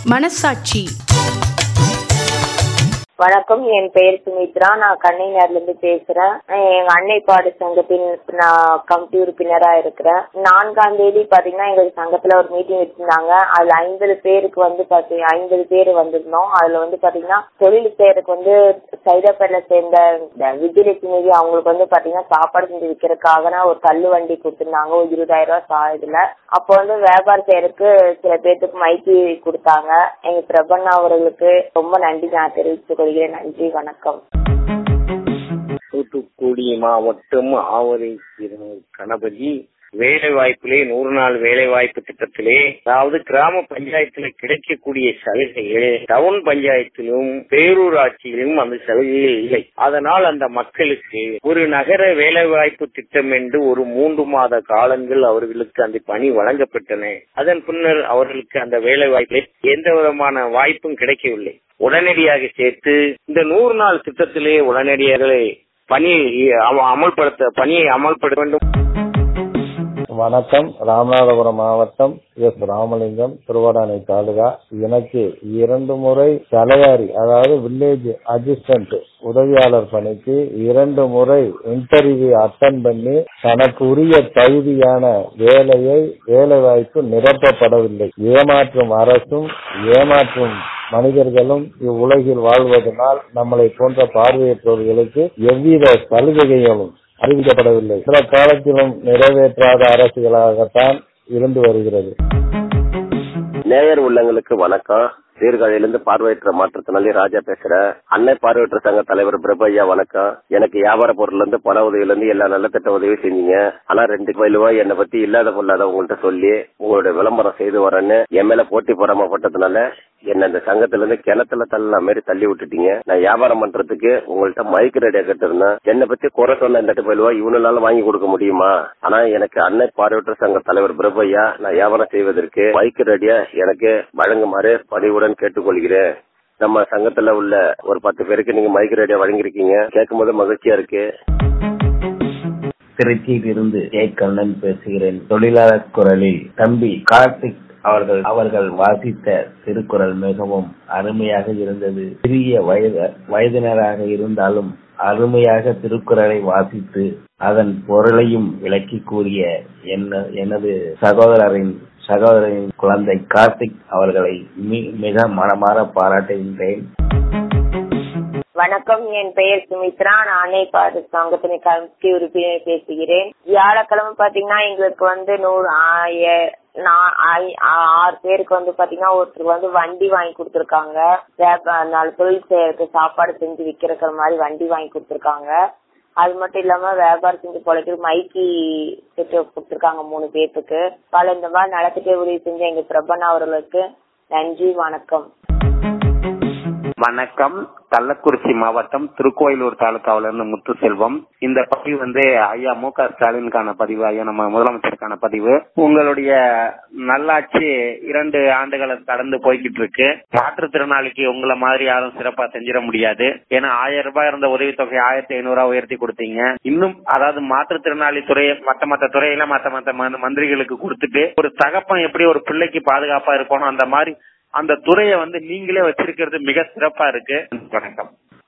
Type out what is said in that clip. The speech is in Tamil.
மனசாட்சி வணக்கம் என் பெயர் சுமித்ரா நான் கண்ணையார்ல இருந்து பேசுறேன் எங்க அன்னை பாடு சங்கத்தின் நான் கமிட்டி உறுப்பினரா இருக்கிறேன் நான்காம் தேதி பாத்தீங்கன்னா எங்க சங்கத்துல ஒரு மீட்டிங் வச்சிருந்தாங்க அதுல ஐம்பது பேருக்கு வந்து பாத்தீங்க ஐம்பது பேர் வந்திருந்தோம் அதுல வந்து பாத்தீங்கன்னா தொழில் செய்யறதுக்கு வந்து சைதாப்பேட்ல சேர்ந்த இந்த விஜயலட்சுமி அவங்களுக்கு வந்து பாத்தீங்கன்னா சாப்பாடு செஞ்சு விற்கிறதுக்காக ஒரு தள்ளு வண்டி கொடுத்திருந்தாங்க ஒரு இருபதாயிரம் ரூபாய் சா இதுல அப்போ வந்து வியாபாரம் செய்யறதுக்கு சில பேர்த்துக்கு மைக்கு கொடுத்தாங்க எங்க பிரபண்ணா அவர்களுக்கு ரொம்ப நன்றி நான் தெரிவித்துக் கொள்கிறேன் நன்றி வணக்கம் தூத்துக்குடி மாவட்டம் ஆவரை கணபதி வேலை வாய்ப்பிலே நூறு நாள் வேலை வாய்ப்பு திட்டத்திலே அதாவது கிராம பஞ்சாயத்துல கிடைக்கக்கூடிய சலுகைகள் டவுன் பஞ்சாயத்திலும் பேரூராட்சியிலும் அந்த சலுகைகள் இல்லை அதனால் அந்த மக்களுக்கு ஒரு நகர வேலை வாய்ப்பு திட்டம் என்று ஒரு மூன்று மாத காலங்கள் அவர்களுக்கு அந்த பணி வழங்கப்பட்டன அதன் பின்னர் அவர்களுக்கு அந்த வேலை வாய்ப்பில் எந்த விதமான வாய்ப்பும் கிடைக்கவில்லை உடனடியாக சேர்த்து இந்த நூறு நாள் திட்டத்திலே உடனடியாக பணியை அமல்படுத்த பணியை அமல்படுத்த வேண்டும் வணக்கம் ராமநாதபுரம் மாவட்டம் எஸ் ராமலிங்கம் திருவாடானை தாலுகா எனக்கு இரண்டு முறை தலையாரி அதாவது வில்லேஜ் அசிஸ்டன்ட் உதவியாளர் பணிக்கு இரண்டு முறை இன்டர்வியூ அட்டன் பண்ணி தனக்கு உரிய தகுதியான வேலையை வேலை வாய்ப்பு நிரப்பப்படவில்லை ஏமாற்றும் அரசும் ஏமாற்றும் மனிதர்களும் இவ்வுலகில் வாழ்வதனால் நம்மளை போன்ற பார்வையற்றவர்களுக்கு எவ்வித சலுகைகளும் அறிவிக்கப்படவில்லை சில காலத்திலும் நிறைவேற்றாத அரசுகளாகத்தான் இருந்து வருகிறது நேயர் உள்ளங்களுக்கு வணக்கம் சீர்காழியிலிருந்து பார்வையற்ற மாற்றுத்திறனாளி ராஜா பேசுறேன் அன்னை பார்வையற்ற சங்க தலைவர் பிரபு ஐயா வணக்கம் எனக்கு வியாபார பொருள்ல இருந்து பண உதவியில இருந்து எல்லா நல்ல திட்ட உதவி செஞ்சீங்க ஆனா ரெண்டு ரூபாய் என்னை பத்தி இல்லாத பொல்லாத உங்கள்கிட்ட சொல்லி உங்களுடைய விளம்பரம் செய்து வரேன்னு என் மேல போட்டி பொறாமப்பட்டதுனால என்ன இந்த சங்கத்துல இருந்து கிணத்துல தள்ள மாதிரி தள்ளி விட்டுட்டீங்க நான் வியாபாரம் பண்றதுக்கு உங்கள்ட்ட மைக் ரெடியா கட்டிருந்தேன் என்னை பத்தி குறை சொன்ன இந்த ரூபாய் இவனால வாங்கி கொடுக்க முடியுமா ஆனா எனக்கு அன்னை பார்வையற்ற சங்க தலைவர் பிரபு ஐயா நான் வியாபாரம் செய்வதற்கு மைக் ரெடியா எனக்கு வழங்குமாறு பணிவுடன் உங்களுடன் கேட்டுக்கொள்கிறேன் நம்ம சங்கத்துல உள்ள ஒரு பத்து பேருக்கு நீங்க மைக் ரேடியோ வழங்கிருக்கீங்க கேட்கும் போது மகிழ்ச்சியா இருக்கு திருச்சியில் இருந்து ஜே கண்ணன் பேசுகிறேன் தொழிலாளர் குரலில் தம்பி கார்த்திக் அவர்கள் அவர்கள் வாசித்த திருக்குறள் மிகவும் அருமையாக இருந்தது சிறிய வயது வயதினராக இருந்தாலும் அருமையாக திருக்குறளை வாசித்து அதன் பொருளையும் விளக்கி கூறிய எனது சகோதரரின் சகோதரின் குழந்தை கார்த்திக் அவர்களை மிக மனமாற பாராட்டுகின்றேன் வணக்கம் என் பெயர் சுமித்ரா நான் அன்னை பாடு சங்கத்தினை கமிட்டி உறுப்பினர் பேசுகிறேன் வியாழக்கிழமை பாத்தீங்கன்னா எங்களுக்கு வந்து நூறு ஆறு பேருக்கு வந்து பாத்தீங்கன்னா ஒருத்தருக்கு வந்து வண்டி வாங்கி கொடுத்துருக்காங்க நாலு தொழில் செய்யறதுக்கு சாப்பாடு செஞ்சு விக்கிறக்கிற மாதிரி வண்டி வாங்கி கொடுத்துருக்காங்க அது மட்டும் இல்லாம வியாபாரம் செஞ்சு பொழைக்கிற மைக்கி செட்டு கொடுத்துருக்காங்க மூணு பேர்த்துக்கு பல இந்த மாதிரி நலத்துக்கே உதவி செஞ்ச எங்க பிரபண்ணா அவர்களுக்கு நன்றி வணக்கம் வணக்கம் கள்ளக்குறிச்சி மாவட்டம் திருக்கோயிலூர் தாலுகாவில இருந்து முத்துசெல்வம் இந்த பதிவு வந்து ஐயா மு க ஸ்டாலினுக்கான பதிவு ஐயா நம்ம முதலமைச்சருக்கான பதிவு உங்களுடைய நல்லாட்சி இரண்டு ஆண்டுகளை கடந்து போய்கிட்டு இருக்கு மாற்றுத்திறனாளிக்கு உங்களை மாதிரி யாரும் சிறப்பா செஞ்சிட முடியாது ஏன்னா ஆயிரம் ரூபாய் இருந்த உதவித்தொகை ஆயிரத்தி ஐநூறு ரூபாய் உயர்த்தி கொடுத்தீங்க இன்னும் அதாவது மாற்றுத்திறனாளி துறையை மத்த மத்த துறையில மத்த மத்த மந்திரிகளுக்கு கொடுத்துட்டு ஒரு தகப்பன் எப்படி ஒரு பிள்ளைக்கு பாதுகாப்பா இருக்கணும் அந்த மாதிரி அந்த துறையை வந்து நீங்களே வச்சிருக்கிறது மிக சிறப்பா இருக்கு வணக்கம்